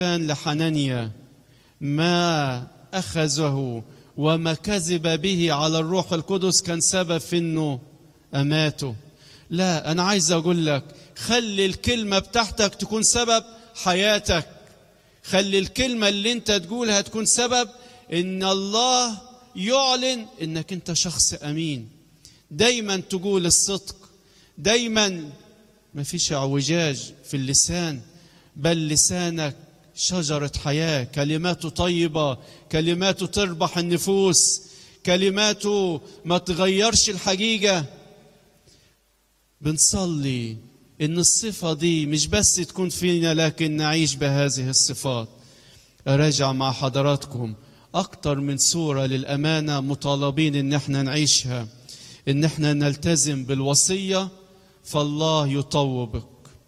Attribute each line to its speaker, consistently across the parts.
Speaker 1: كان لحنانيا ما أخذه وما كذب به على الروح القدس كان سبب في انه اماته لا انا عايز اقول لك خلي الكلمه بتاعتك تكون سبب حياتك خلي الكلمه اللي انت تقولها تكون سبب ان الله يعلن انك انت شخص امين دايما تقول الصدق دايما ما فيش اعوجاج في اللسان بل لسانك شجرة حياة كلماته طيبة كلماته تربح النفوس كلماته ما تغيرش الحقيقة بنصلي إن الصفة دي مش بس تكون فينا لكن نعيش بهذه الصفات أراجع مع حضراتكم أكتر من صورة للأمانة مطالبين إن احنا نعيشها إن احنا نلتزم بالوصية فالله يطوبك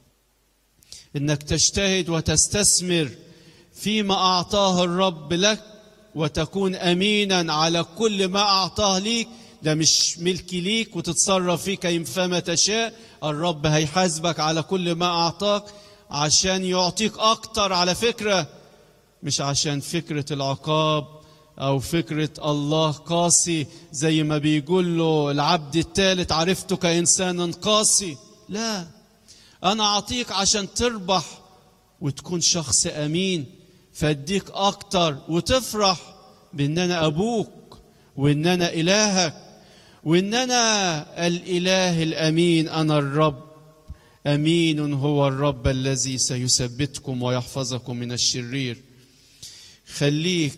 Speaker 1: انك تجتهد وتستثمر فيما اعطاه الرب لك وتكون امينا على كل ما اعطاه ليك ده مش ملك ليك وتتصرف فيه كيفما تشاء الرب هيحاسبك على كل ما اعطاك عشان يعطيك اكتر على فكره مش عشان فكره العقاب او فكره الله قاسي زي ما بيقول له العبد الثالث عرفتك انسانا قاسي لا انا اعطيك عشان تربح وتكون شخص امين فاديك اكتر وتفرح بان انا ابوك وان انا الهك وان انا الاله الامين انا الرب امين هو الرب الذي سيثبتكم ويحفظكم من الشرير خليك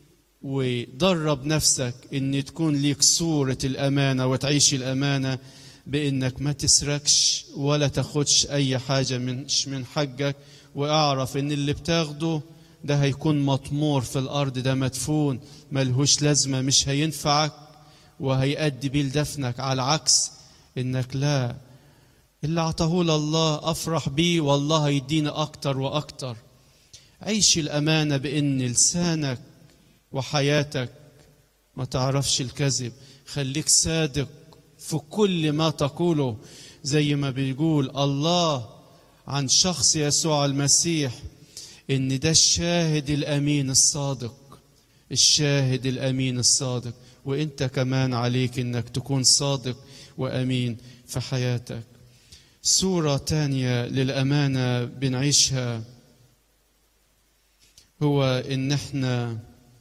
Speaker 1: ودرب نفسك ان تكون ليك صوره الامانه وتعيش الامانه بانك ما تسرقش ولا تاخدش اي حاجه من من حقك واعرف ان اللي بتاخده ده هيكون مطمور في الارض ده مدفون ملهوش لازمه مش هينفعك وهيأدي بيه لدفنك على عكس انك لا اللي اعطاه الله افرح بيه والله هيديني اكتر واكتر عيش الامانه بان لسانك وحياتك ما تعرفش الكذب خليك صادق في كل ما تقوله زي ما بيقول الله عن شخص يسوع المسيح ان ده الشاهد الامين الصادق الشاهد الامين الصادق وانت كمان عليك انك تكون صادق وامين في حياتك صوره تانية للامانه بنعيشها هو ان احنا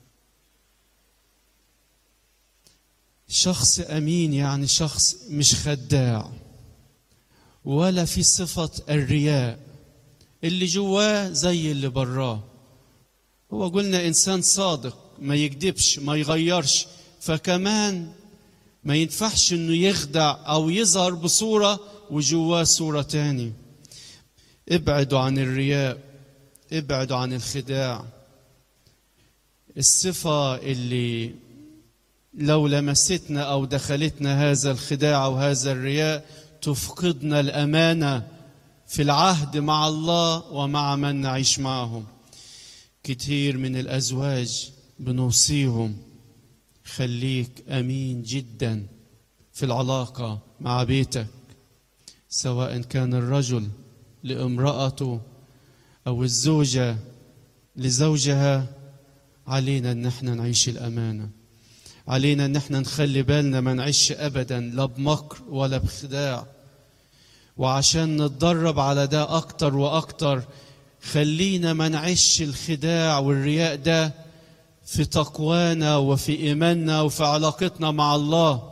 Speaker 1: شخص امين يعني شخص مش خداع ولا في صفه الرياء اللي جواه زي اللي براه هو قلنا انسان صادق ما يكذبش ما يغيرش فكمان ما ينفعش انه يخدع او يظهر بصوره وجواه صوره تاني ابعدوا عن الرياء ابعدوا عن الخداع الصفه اللي لو لمستنا او دخلتنا هذا الخداع وهذا الرياء تفقدنا الامانه في العهد مع الله ومع من نعيش معهم كتير من الازواج بنوصيهم خليك امين جدا في العلاقه مع بيتك سواء كان الرجل لامراته او الزوجه لزوجها علينا ان احنا نعيش الامانه علينا ان احنا نخلي بالنا ما نعيش ابدا لا بمكر ولا بخداع وعشان نتدرب على ده اكتر واكتر خلينا ما نعيش الخداع والرياء ده في تقوانا وفي ايماننا وفي علاقتنا مع الله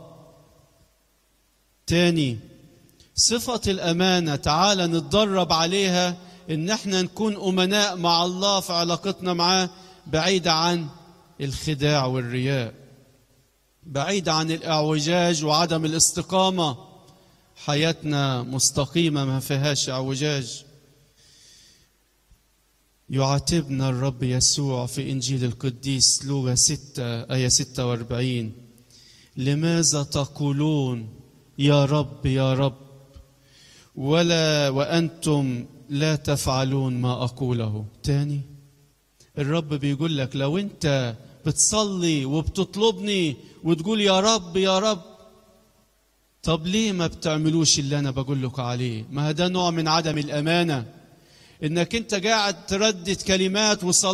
Speaker 1: تاني صفة الأمانة تعالى نتدرب عليها إن احنا نكون أمناء مع الله في علاقتنا معاه بعيدة عن الخداع والرياء بعيد عن الاعوجاج وعدم الاستقامة حياتنا مستقيمة ما فيهاش اعوجاج يعاتبنا الرب يسوع في إنجيل القديس لوقا 6 آية 46 لماذا تقولون يا رب يا رب ولا وأنتم لا تفعلون ما أقوله تاني الرب بيقول لك لو أنت بتصلي وبتطلبني وتقول يا رب يا رب طب ليه ما بتعملوش اللي انا بقول لكم عليه ما ده نوع من عدم الامانه انك انت قاعد تردد كلمات وصلاه